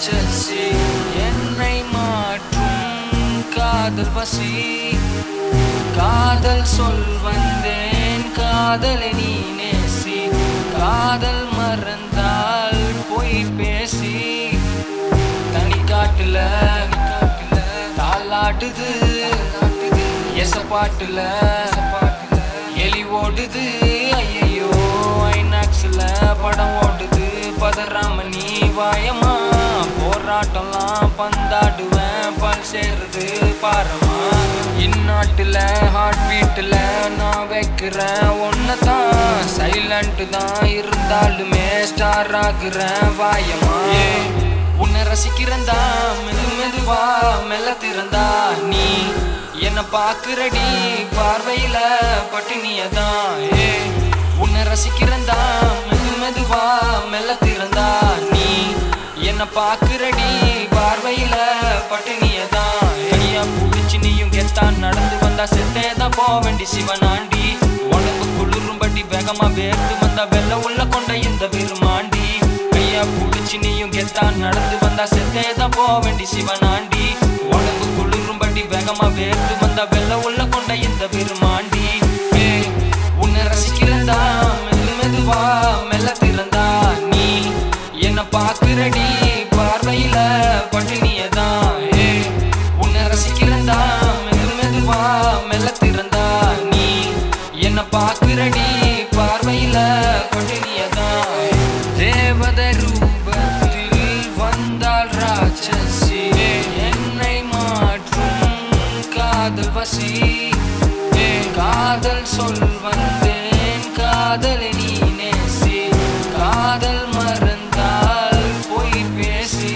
ராட்சசி என்னை மாற்றும் காதல் வசி காதல் சொல் வந்தேன் காதலை நீ நேசி காதல் மறந்தால் பொய் பேசி தனி காட்டுல தாளாட்டுது எச பாட்டுல எலி ஓடுது ஐயையோ ஐநாக்ஸ்ல படம் ஓடுது பதறாம நீ வாயமா போராட்டம்லாம் பந்தாடுவேன் பல் சேருது பாரமா இந்நாட்டுல ஹார்ட் பீட்டுல நான் வைக்கிறேன் ஒன்னதான் சைலண்ட் தான் இருந்தாலுமே ஸ்டார் ஆகுறேன் வாயமா உன்னை ரசிக்கிறந்தா மெது மெதுவா மெல்ல திறந்தா நீ என்ன பாக்குறடி பார்வையில பட்டினியதான் ஏ உன்னை ரசிக்கிறந்தா மெது மெதுவா மெல்ல திறந்தா நீ என்ன பாக்குறடி பார்வையில பட்டினியதான் ஐயா புடிச்சு நீயும் கெத்தான் நடந்து வந்தா செத்தே தான் போக வேண்டி சிவனாண்டி உடம்பு குளிரும்படி வேகமா வேர்த்து வந்தா வெள்ள உள்ள கொண்ட இந்த விருமாண்டி ஐயா புடிச்சு நீயும் கெத்தான் நடந்து வந்தா செத்தே தான் போக வேண்டி சிவனாண்டி உடம்பு குளிரும்படி வேகமா வேர்த்து வந்தா வெள்ள உள்ள கொண்ட இந்த விருமாண்டி ஏய், உன்னை ரசிக்கிறதா மெது மெதுவா மெல்ல திறந்தா நீ என்ன பாக்குறடி பார்வையில பட்டினியதான் ஏய், உன்னை ரசிக்கிறதா மெது மெதுவா மெல்ல திறந்தா நீ என்ன பாக்குறடி பார்வையில பட்டினியதான் தேவத ரூபத்தில் வந்தால் ராட்சசி என்னை மாற்றும் காதல் வசி காதல் சொல் வந்தேன் காதலை நீ நேசி காதல் மறந்தால் பொய் பேசி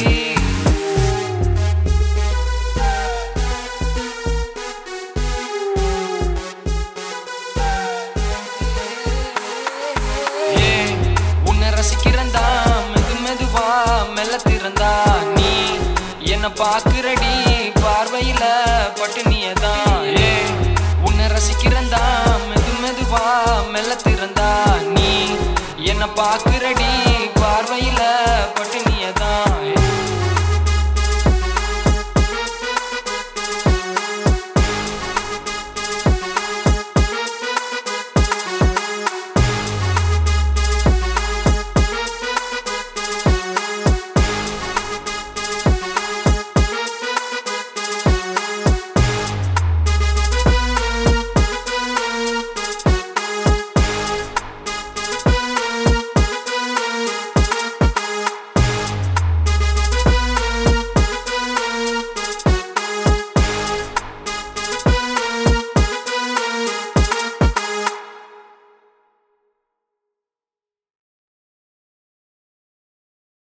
ஏய், உன்னை ரசிக்கிறந்தா மெது மெதுவா மெல்ல திறந்தா நீ என்ன பாக்குறடி பார்வையில பட்டினியதான் ஏய், உன்னை ரசிக்கிறந்தா மெது மெதுவா மெல்ல திறந்தா நீ என்ன பாக்குறடி பார்வையில